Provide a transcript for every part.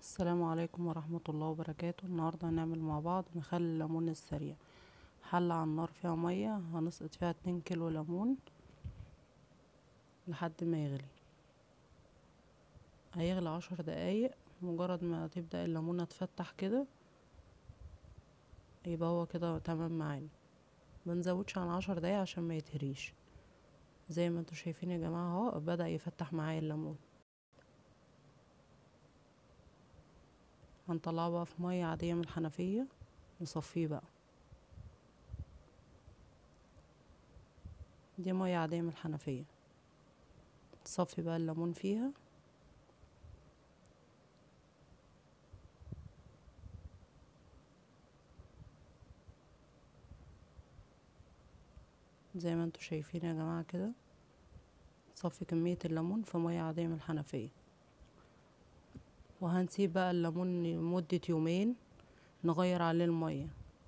السلام عليكم ورحمة الله وبركاته النهاردة هنعمل مع بعض مخلل الليمون السريع حلة على النار فيها مية هنسقط فيها اتنين كيلو ليمون لحد ما يغلي هيغلي عشر دقايق مجرد ما تبدأ الليمونة تفتح كده يبقى هو كده تمام معانا منزودش عن عشر دقايق عشان ما يتهريش زي ما انتوا شايفين يا جماعة اهو بدأ يفتح معايا الليمون هنطلعه بقى في مية عادية من الحنفية نصفيه بقى دي مية عادية من الحنفية تصفي بقى الليمون فيها زي ما انتوا شايفين يا جماعة كده تصفي كمية الليمون في مية عادية من الحنفية وهنسيب بقى الليمون لمدة يومين نغير عليه المية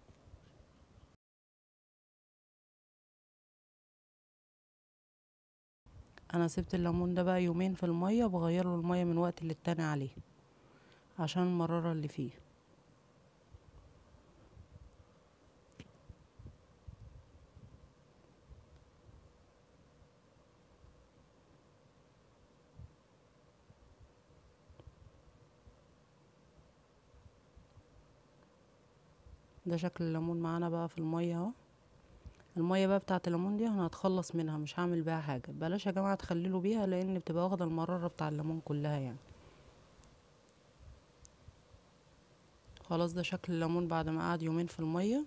انا سبت الليمون ده بقى يومين في المية بغيرله المية من وقت للتاني عليه عشان المرارة اللي فيه ده شكل الليمون معانا بقى في المية اهو المية بقى بتاعة الليمون دي انا هتخلص منها مش هعمل بيها حاجة بلاش يا جماعة تخللوا بيها لان بتبقى واخدة المرارة بتاع الليمون كلها يعني خلاص ده شكل الليمون بعد ما قعد يومين في المية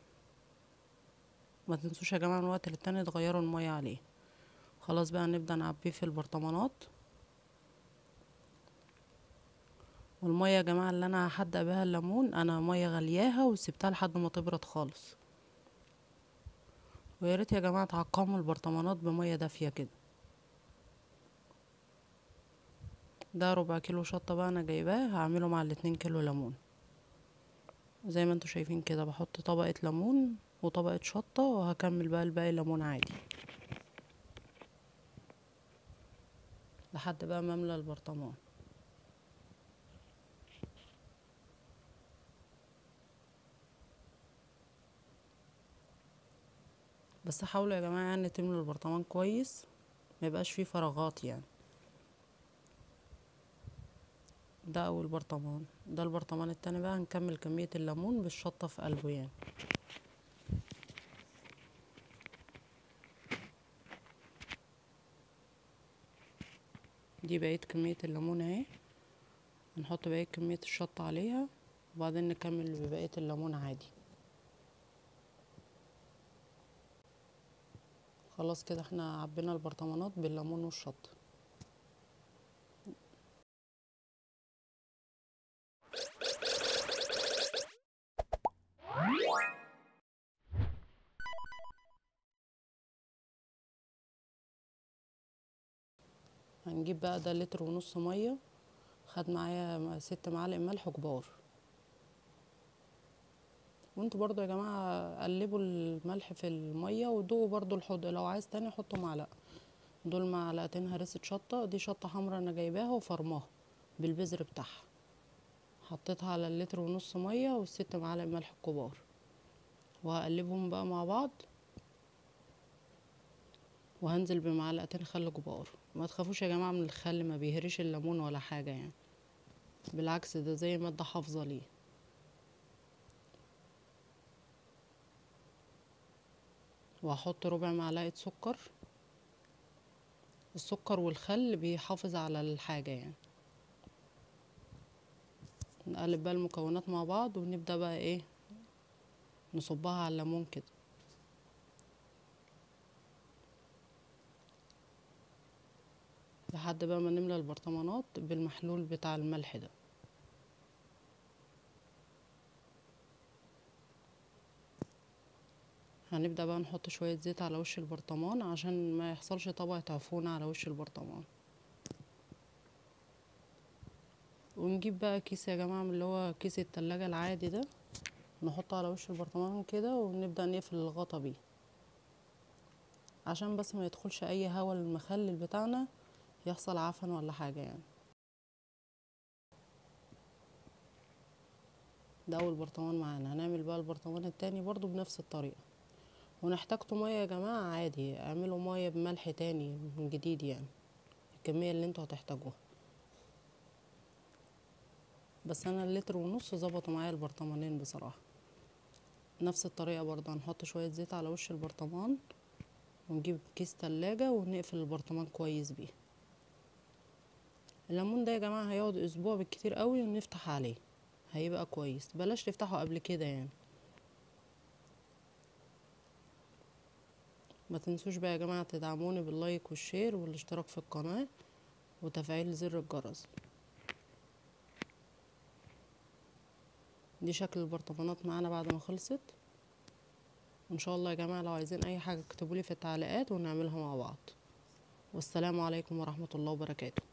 ما تنسوش يا جماعة من وقت للتاني تغيروا المية عليه خلاص بقى نبدأ نعبيه في البرطمانات والمية يا جماعة اللي انا هحدق بيها الليمون انا مية غلياها وسبتها لحد ما تبرد خالص وياريت يا جماعة تعقموا البرطمانات بمية دافية كده ده ربع كيلو شطة بقى انا جايباه هعمله مع الاتنين كيلو ليمون زي ما انتوا شايفين كده بحط طبقة ليمون وطبقة شطة وهكمل بقى الباقي ليمون عادي لحد بقى ما املى البرطمان بس حاولوا يا جماعة يعني تملوا البرطمان كويس ما يبقاش فيه فراغات يعني ده اول برطمان ده البرطمان التاني بقى هنكمل كمية الليمون بالشطة في قلبه يعني دي بقيت كمية الليمون اهي هنحط بقية كمية الشطة عليها وبعدين نكمل ببقية الليمون عادي خلاص كده احنا عبينا البرطمانات بالليمون والشطة هنجيب بقى ده لتر ونص مية خد معايا ست معالق ملح كبار وانتوا برضو يا جماعة قلبوا الملح في المية ودوقوا برضو الحوض لو عايز تاني حطوا معلقة دول معلقتين هرسة شطة دي شطة حمرا انا جايباها وفرماها بالبذر بتاعها حطيتها على اللتر ونص مية والست معالق ملح كبار وهقلبهم بقى مع بعض وهنزل بمعلقتين خل كبار ما تخافوش يا جماعة من الخل ما بيهريش الليمون ولا حاجة يعني بالعكس ده زي مادة حافظة ليه وهحط ربع معلقة سكر السكر والخل بيحافظ على الحاجة يعني نقلب بقى المكونات مع بعض ونبدأ بقى ايه نصبها على الليمون كده لحد بقى ما نملى البرطمانات بالمحلول بتاع الملح ده هنبدأ بقى نحط شوية زيت على وش البرطمان عشان ما يحصلش طبقة عفونة على وش البرطمان ونجيب بقى كيس يا جماعة من اللي هو كيس التلاجة العادي ده نحطه على وش البرطمان كده ونبدأ نقفل الغطا بيه عشان بس ما يدخلش اي هوا للمخلل بتاعنا يحصل عفن ولا حاجة يعني ده اول برطمان معانا هنعمل بقى البرطمان التاني برضو بنفس الطريقة ونحتاجتوا مية يا جماعة عادي اعملوا مية بملح تاني من جديد يعني الكمية اللي انتوا هتحتاجوها بس انا اللتر ونص ظبطوا معايا البرطمانين بصراحة نفس الطريقة برضه هنحط شوية زيت على وش البرطمان ونجيب كيس تلاجة ونقفل البرطمان كويس بيه الليمون ده يا جماعة هيقعد اسبوع بالكتير قوي ونفتح عليه هيبقى كويس بلاش تفتحه قبل كده يعني ما تنسوش بقى يا جماعة تدعموني باللايك والشير والاشتراك في القناة وتفعيل زر الجرس دي شكل البرطمانات معانا بعد ما خلصت وان شاء الله يا جماعة لو عايزين اي حاجة اكتبولي في التعليقات ونعملها مع بعض والسلام عليكم ورحمة الله وبركاته